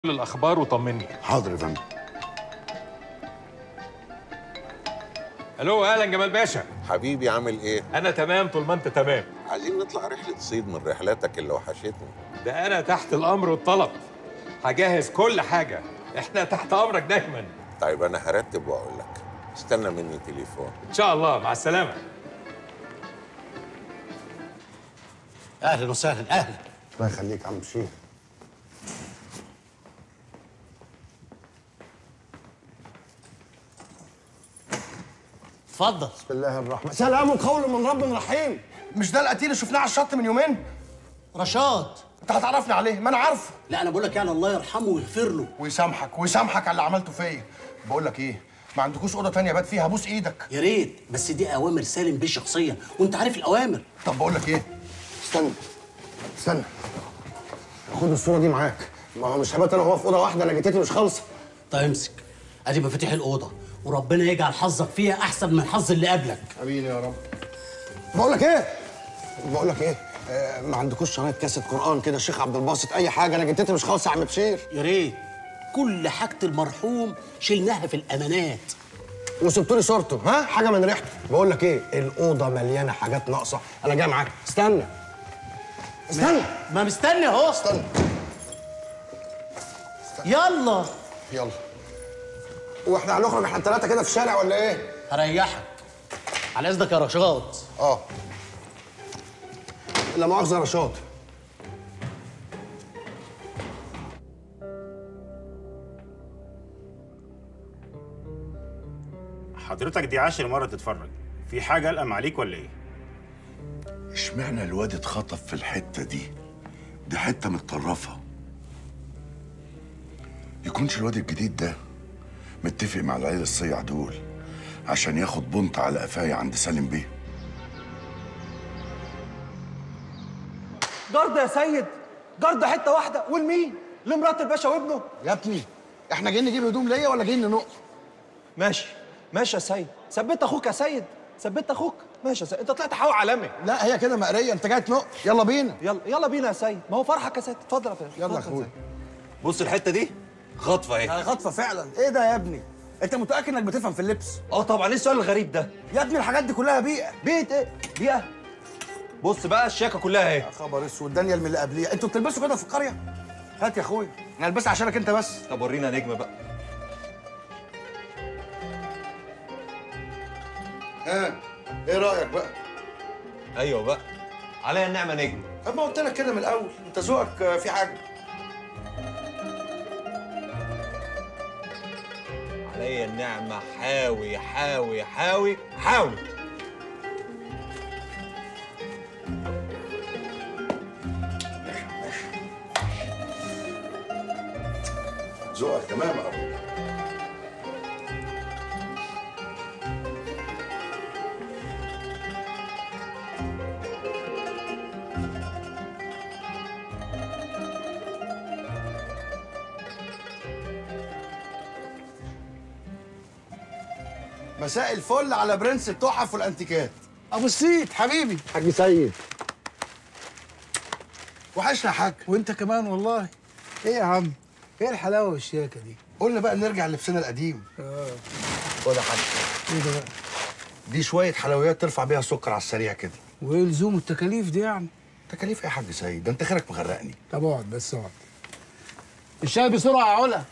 الاخبار وطمني حاضر يا فندم الو اهلا جمال باشا حبيبي عامل ايه؟ انا تمام طول ما انت تمام عايزين نطلع رحلة صيد من رحلاتك اللي وحشتني ده انا تحت الامر والطلب هجهز كل حاجه احنا تحت امرك دايما طيب أنا هرتب وأقول لك استنى مني تليفون ان شاء الله مع السلامه اهلا وسهلا اهلا الله يخليك يا عم بشير اتفضل بسم الله الرحمن سلام قول من رب رحيم مش ده القتيل اللي شفناه على الشط من يومين رشاد انت هتعرفني عليه ما انا عارفه لا انا بقول لك يعني الله يرحمه ويغفر له ويسامحك ويسامحك على اللي عملته فيا بقول لك ايه ما عندكوش اوضه تانية بات فيها بوس ايدك يا ريت بس دي اوامر سالم بيه شخصيا وانت عارف الاوامر طب بقول لك ايه استنى استنى خد الصوره دي معاك ما هو مش هبات انا وهو في اوضه واحده انا جتتي مش خالصه طيب امسك ادي مفاتيح الاوضه وربنا يجعل حظك فيها احسن من حظ اللي قبلك امين يا رب بقول لك ايه بقول لك ايه آه ما عندكوش شرايط كاسه قران كده الشيخ عبد الباسط اي حاجه انا جتتي مش خالصه يا عم بشير يا ريت كل حاجه المرحوم شلناها في الامانات وسبتوا لي صورته ها حاجه من ريحته بقول لك ايه الاوضه مليانه حاجات ناقصه انا جاي معاك استنى استنى ما مستني اهو استنى يلا يلا واحنا هنخرج احنا الثلاثه كده في الشارع ولا ايه هريحك على اذنك يا رشاد اه لا مؤاخذه يا رشاد حضرتك دي عاشر مرة تتفرج في حاجة ألقم عليك ولا إيه؟ اشمعنى الواد اتخطف في الحتة دي؟ دي حتة متطرفة يكونش الواد الجديد ده متفق مع العيال الصيع دول عشان ياخد بنط على قفايا عند سالم بيه جرد يا سيد جرد حته واحده ولمين لمرات الباشا وابنه يا ابني احنا جايين نجيب هدوم ليا ولا جايين ننق ماشي ماشي يا سيد ثبت اخوك يا سيد ثبت اخوك ماشي يا سيد انت طلعت حاوي عالمي لا هي كده مقريه انت جاي تنق يلا بينا يلا يلا بينا يا سيد ما هو فرحك يا سيد اتفضل يا فندم يلا يا اتفضل اخويا سيد. بص الحته دي خطفه اهي خطفه فعلا ايه ده يا ابني انت متاكد انك بتفهم في اللبس اه طبعا ايه السؤال الغريب ده يا ابني الحاجات دي كلها بيئه بيئه ايه بيئه بص بقى الشياكه كلها اهي يا خبر اسود دانيال من اللي قبليه انتوا بتلبسوا كده في القريه هات يا اخويا انا البسها عشانك انت بس طب ورينا نجم بقى ها ايه رايك بقى ايوه بقى عليا النعمه نجم طب ما قلت لك كده من الاول انت ذوقك آه، في حاجه عليا النعمه حاوي حاوي حاوي حاوي ذوقك تمام يا ابو مساء الفل على برنس التحف والانتيكات ابو السيد حبيبي حاج سيد وحشنا يا حاج وانت كمان والله ايه يا عم ايه الحلاوه والشياكه دي قلنا بقى نرجع لبسنا القديم اه خد يا حاج ايه ده بقى دي شويه حلويات ترفع بيها السكر على السريع كده وايه لزوم التكاليف دي يعني تكاليف ايه يا حاج سيد ده انت خيرك مغرقني طب اقعد بس اقعد الشاي بسرعه يا علا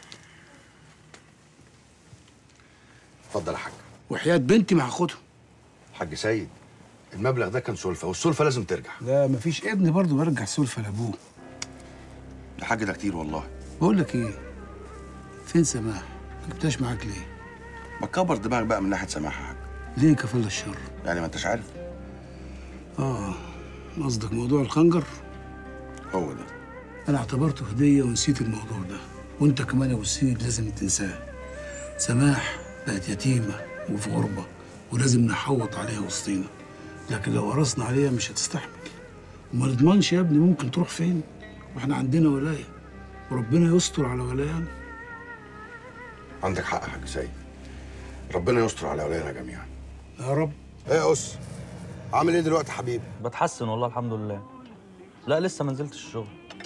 اتفضل يا حاج وحياه بنتي ما هاخدهم حاج سيد المبلغ ده كان سلفه والسلفه لازم ترجع لا مفيش ابن برضه برجع سلفه لابوه يا حاج ده كتير والله بقول لك ايه فين سماح ما جبتهاش معاك ليه ما تكبر دماغك بقى من ناحيه سماح يا حاج ليه كفل الشر يعني ما انتش عارف اه قصدك موضوع الخنجر هو ده انا اعتبرته هديه ونسيت الموضوع ده وانت كمان يا ابو السيد لازم تنساه سماح بقت يتيمه وفي غربه ولازم نحوط عليها وسطينا لكن لو قرصنا عليها مش هتستحمل وما نضمنش يا ابني ممكن تروح فين واحنا عندنا ولايه وربنا يستر على ولايانا عندك حق يا حاج سيد ربنا يستر على اولادنا جميعا يا رب ايه يا اس عامل ايه دلوقتي يا حبيبي بتحسن والله الحمد لله لا لسه ما نزلتش الشغل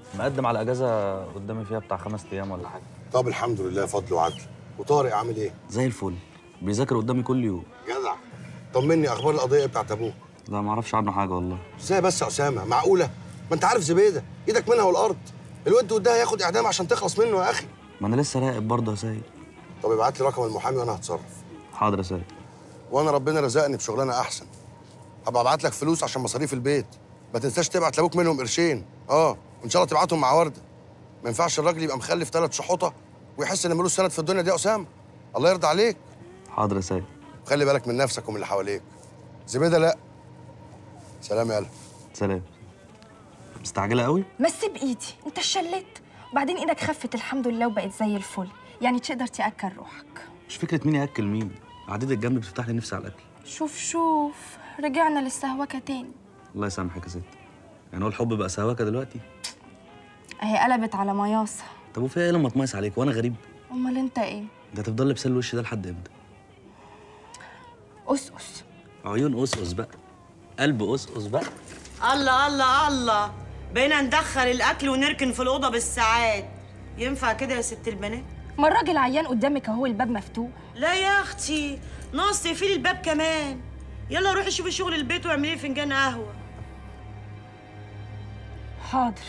مقدم على اجازه قدامي فيها بتاع خمس ايام ولا حاجه طب الحمد لله فضل وعدل وطارق عامل ايه زي الفل بيذاكر قدامي كل يوم جدع طمني اخبار القضيه بتاعت ابوه لا ما اعرفش عنه حاجه والله ازاي بس يا اسامه معقوله ما انت عارف زبيده ايدك منها والارض الواد قدها ياخد اعدام عشان تخلص منه يا اخي ما انا لسه راقب برضه يا سيد طب ابعت لي رقم المحامي وانا هتصرف حاضر يا سيد وانا ربنا رزقني بشغلانه احسن هبقى ابعت لك فلوس عشان مصاريف البيت ما تنساش تبعت لابوك منهم قرشين اه وان شاء الله تبعتهم مع ورده ما ينفعش الراجل يبقى مخلف ثلاث شحوطه ويحس ان ملوش سند في الدنيا دي يا اسامه الله يرضى عليك حاضر يا سيد خلي بالك من نفسك ومن اللي حواليك زبيده لا سلام يالا سلام مستعجله قوي مس بايدي انت شلت وبعدين ايدك خفت الحمد لله وبقت زي الفل يعني تقدر تاكل روحك مش فكره مين ياكل مين قعدتك جنبي بتفتح لي نفسي على الاكل شوف شوف رجعنا للسهوكه تاني الله يسامحك يا ست يعني هو الحب بقى سهوكه دلوقتي اهي قلبت على مياصه طب وفيها ايه لما اتميس عليك وانا غريب امال انت ايه ده هتفضل لي بسال الوش ده لحد امتى اسقس عيون قصقص بقى قلب قصقص بقى الله الله الله بقينا ندخل الاكل ونركن في الاوضه بالساعات ينفع كده يا ست البنات ما الراجل عيان قدامك اهو الباب مفتوح لا يا اختي ناقص تقفلي الباب كمان يلا روحي شوفي شغل البيت واعملي لي فنجان قهوه حاضر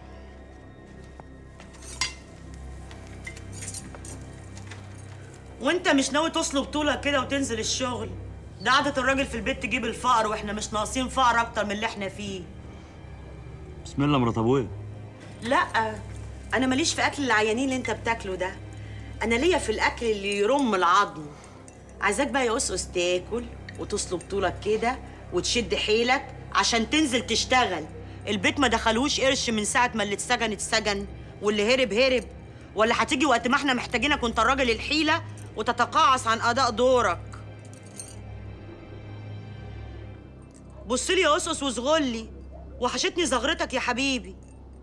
وانت مش ناوي تصلب طولك كده وتنزل الشغل ده عادة الراجل في البيت تجيب الفقر واحنا مش ناقصين فقر اكتر من اللي احنا فيه بسم الله مرات ابويا لا انا ماليش في اكل العيانين اللي انت بتاكله ده انا ليا في الاكل اللي يرم العظم عايزاك بقى يا قصقص تاكل وتصلب طولك كده وتشد حيلك عشان تنزل تشتغل البيت ما دخلوش قرش من ساعه ما اللي اتسجن اتسجن واللي هرب هرب ولا هتيجي وقت ما احنا محتاجينك وانت الراجل الحيله وتتقاعس عن اداء دورك بصلي يا قصص وصغلي وحشتني زغرتك يا حبيبي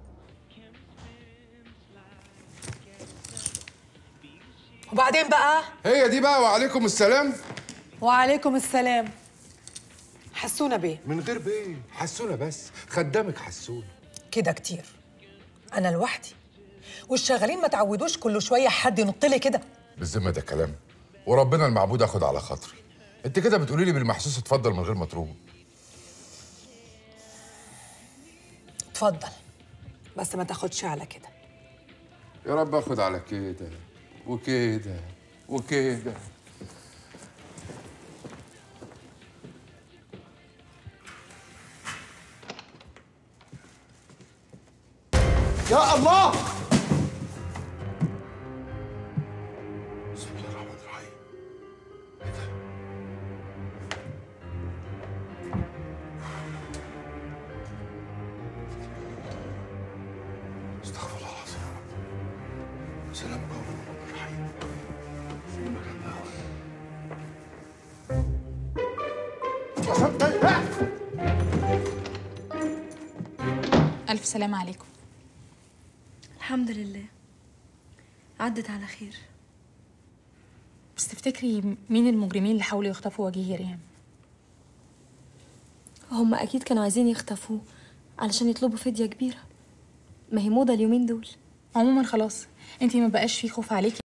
وبعدين بقى هي دي بقى وعليكم السلام وعليكم السلام حسونا بيه من غير بيه حسونا بس خدامك حسونا كده كتير انا لوحدي والشغالين ما تعودوش كل شويه حد ينط لي كده بالذمه ده كلام وربنا المعبود اخد على خاطري انت كده بتقولي لي بالمحسوس اتفضل من غير ما تروح اتفضل بس ما تاخدش على كده يا رب اخد على كده وكده وكده يا الله بسم الله الرحمن الرحيم استغفر الله العظيم يا رب سلام قوم من رب رحيم ألف سلام عليكم الحمد لله عدت على خير بس تفتكري مين المجرمين اللي حاولوا يخطفوا وجيه ريم هم اكيد كانوا عايزين يخطفوه علشان يطلبوا فدية كبيرة ما هي موضة اليومين دول عموما خلاص انتي ما بقاش في خوف عليكي